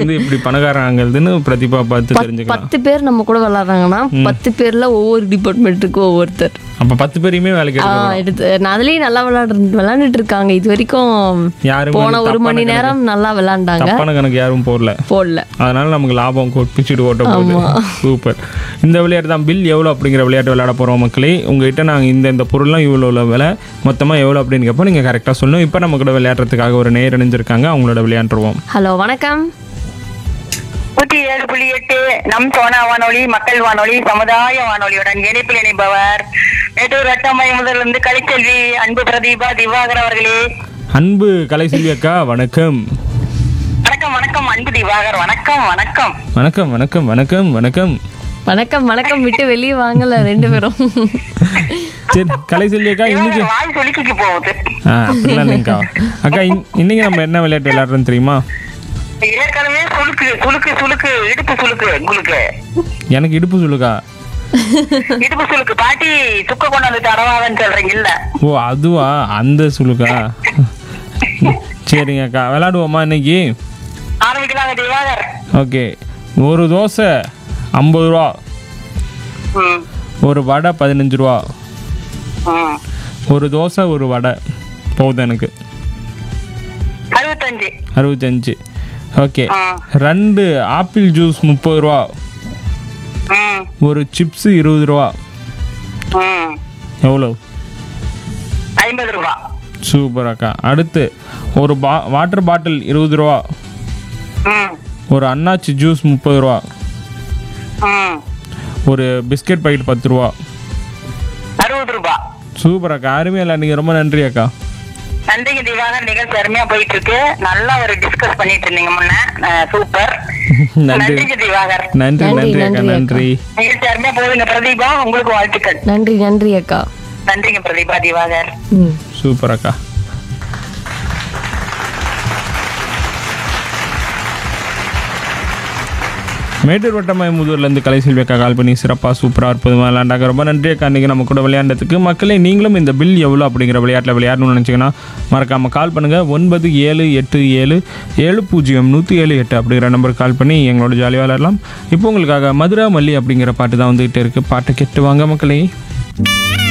வந்து இப்படி பணக்காரங்கிறதுன்னு பிரதிபா பார்த்து தெரிஞ்சுக்கலாம் பத்து பேர் நம்ம கூட விளாட்றாங்கன்னா பத்து பேர்ல ஒவ்வொரு டிபார்ட்மெண்ட்டுக்கு ஒவ்வொருத்தர் அப்ப பத்து பேரையுமே வேலைக்கு ஆ, எடுக்க எடுத்து நான் அதுலயும் நல்லா விளையாடு விளையாண்டுட்டு இருக்காங்க இது வரைக்கும் யாருமே போன வந்து ஒரு தப்பான மணி கணக்கு- நேரம் நல்லா விளையாண்டாங்க தப்பான கணக்கு யாரும் போடல போடல அதனால நமக்கு லாபம் கொ- பிச்சுட்டு ஓட்ட போகுது சூப்பர் இந்த விளையாட்டு தான் பில் எவ்வளோ அப்படிங்கிற விளையாட்டு விளையாட போகிறோம் மக்களே உங்ககிட்ட நாங்கள் இந்த இந்த பொருள்லாம் இவ்வளோ உள்ள விலை மொத்தமாக எவ்வளோ அப்படின்னு கேட்போம் நீங்கள் கரெக்டாக சொல்லணும் இப்போ நம்ம கூட விளையாடுறதுக்காக ஒரு நேர் இணைஞ்சிருக்காங்க அவங்களோட விளையாண்டுருவோம் ஹலோ வணக்கம் நூற்றி ஏழு புள்ளி எட்டு நம் சோனா வானொலி மக்கள் வானொலி சமுதாய வானொலியுடன் இணைப்பில் இணைப்பவர் மேட்டூர் வட்டம்மை முதலிருந்து கலைச்செல்வி அன்பு பிரதீபா திவாகர் அவர்களே அன்பு கலைசெல்வி அக்கா வணக்கம் வணக்கம் வணக்கம் அன்பு திவாகர் வணக்கம் வணக்கம் வணக்கம் வணக்கம் வணக்கம் வணக்கம் வணக்கம் வணக்கம் விட்டு வெளியே வாங்கல ரெண்டு பேரும் சரி கலைசெல்வி அக்கா இன்னைக்கு திவாகர் வாய் சொலிக்கிக்கு போகுது ஆ அப்படிலாம் இல்லைங்கக்கா அக்கா இன் இன்னைக்கு நம்ம என்ன விளையாட்டு விளையாடுறோன்னு தெரியுமா ஏற்கனவே சுளுக்கு சுளுக்கு சுளுக்கு இடுப்பு சுளுக்கு உங்களுக்கு எனக்கு இடுப்பு சொல்லுக்கா இடுப்பு சுளுக்கு பாட்டி சுக்க கொண்டு வந்து தரவாதன்னு சொல்றீங்கல்ல ஓ அதுவா அந்த சுலுக்கா சரிங்க அக்கா விளையாடுவோமா இன்னைக்கு ஆரம்பிக்கலாங்க திவாகர் ஓகே ஒரு தோசை ஐம்பது ரூபா ம் ஒரு வடை பதினஞ்சு ரூபா ம் ஒரு தோசை ஒரு வடை போதும் எனக்கு அறுபத்தஞ்சு அறுபத்தஞ்சு ஓகே ம் ரெண்டு ஆப்பிள் ஜூஸ் முப்பது ரூபா ம் ஒரு சிப்ஸு இருபது ரூபா ம் எவ்வளோ ஐம்பது ரூபா சூப்பர் அக்கா அடுத்து ஒரு பா வாட்டர் பாட்டில் இருபது ரூபா ம் ஒரு அன்னாச்சி ஜூஸ் முப்பது ரூபா ம் ஒரு பிஸ்கெட் பாக்கெட் பத்து ரூபா அறுபது ரூபா சூப்பர் அக்கா அருமையாக விளையாடுங்க ரொம்ப நன்றி அக்கா நன்றிங்க திவாகர் நிகழ்ச்சி அருமையா போயிட்டு இருக்கு நல்லா ஒரு டிஸ்கஸ் பண்ணிட்டு இருந்தீங்க முன்ன அஹ், சூப்பர் நன்றி நன்றிங்க திவாகர் நன்றி நன்றி, நன்றி அக்கா நன்றி நன்றி நிகழ்ச்சி அருமையா போகுதுங்க பிரதீபா உங்களுக்கு வாழ்த்துக்கள் நன்றி நன்றி அக்கா நன்றிங்க பிரதீபா திவாகர் ம் சூப்பர் அக்கா மேட்டூர் வட்டமாய் முதூர்லேருந்து கலைசெல்வி அக்கா கால் பண்ணி சிறப்பாக சூப்பராக அற்புதமாக விளையாண்டாங்க ரொம்ப நன்றி அக்கா இன்றைக்கி நம்ம கூட விளையாண்டதுக்கு மக்களே நீங்களும் இந்த பில் எவ்வளோ அப்படிங்கிற விளையாட்டில் விளையாடணும்னு நினச்சிங்கன்னா மறக்காமல் கால் பண்ணுங்கள் ஒன்பது ஏழு எட்டு ஏழு ஏழு பூஜ்ஜியம் நூற்றி ஏழு எட்டு அப்படிங்கிற நம்பருக்கு கால் பண்ணி எங்களோட ஜாலியாக விளையாடலாம் இப்போ உங்களுக்காக மதுரா மல்லி அப்படிங்கிற பாட்டு தான் வந்துகிட்டே இருக்குது பாட்டை கெட்டு வாங்க மக்களே